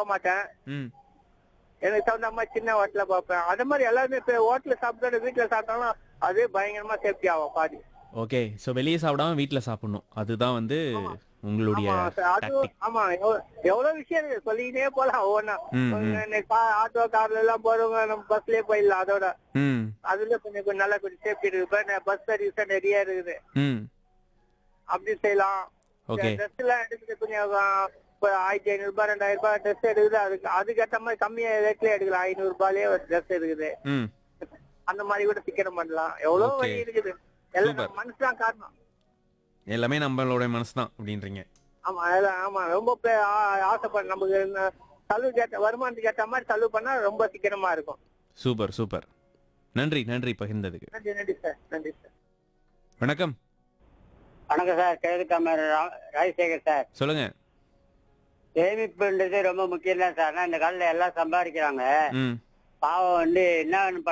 மாட்டேன் ம் எனக்கு தகுந்த மாதிரி சின்ன ஹோட்டல பார்ப்பேன் அதே மாதிரி எல்லாருமே இப்போ ஹோட்டல்ல சாப்பிட்டு வீட்டுல சாப்பிட்டாலும் அதே பயங்கரமா சேஃப்டி ஆகும் பாதி ஓகே ஸோ வெளியே சாப்பிடாம வீட்டில் சாப்பிடணும் அதுதான் வந்து உங்களுடைய ஆமா சார், அது டாக்டிக் ஆமா எவ்வ- எவ்வளவு விஷயம் இருக்கு சொல்லிக்கிட்டே போலாம் ஒவ்வொன்னா ம், ம். இன்னைக்கு கா- ஆட்டோ கார்ல எல்லாம் போறவங்க நம்ம பஸ்லயே போயிடலாம் அதோட ம் அதுல கொஞ்சம் கொஞ்சம் நல்லா கொஞ்சம் சேஃப்டி இருக்கு இப்ப பஸ் சர்வீஸ் நிறைய இருக்குது ம் அப்படி செய்யலாம் ஓகே ட்ரெஸ் எல்லாம் எடுக்குது கொஞ்சம் ஆ, இப்ப ஆயிரத்தி ஐநூறு ரூபாய் ரெண்டாயிரம் ரூபாய் ட்ரெஸ் எடுக்குது அதுக்கு அதுக்கேற்ற மாதிரி கம்மியா ரேட்லயே எடுக்கலாம் ஐநூறு ரூபாயிலே ஒரு ட்ரெஸ் இருக்குது ம் அந்த மாதிரி கூட சீக்கிரம் பண்ணலாம் எவ்வளவு Okay. வழி இருக்குது எல்லாம் Super. நம்ம மனசு தான் காரணம் எல்லாமே நம்மளோட மனசு தான் அப்படின்றீங்க ஆமா அதெல்லாம் ஆமா ரொம்ப பே- ஆ- ஆசைப்பட நமக்கு இந்த செலவு கேட்ட வருமானத்துக்கு ஏற்ற மாதிரி செலவு பண்ணா ரொம்ப சீக்கிரமா இருக்கும் சூப்பர் சூப்பர் நன்றி நன்றி பகிர்ந்ததுக்கு நன்றி நன்றி சார் நன்றி சார் வணக்கம் வணக்கம் சார் கிழக்கு தமிழ் ரா- ராஜசேகர் சார் சொல்லுங்க சேமிப்புன்றது ரொம்ப முக்கியம் தான் சார் ஆனா இந்த காலத்துல எல்லாம் சம்பாதிக்கிறாங்க ம் பாவம் வந்து என்ன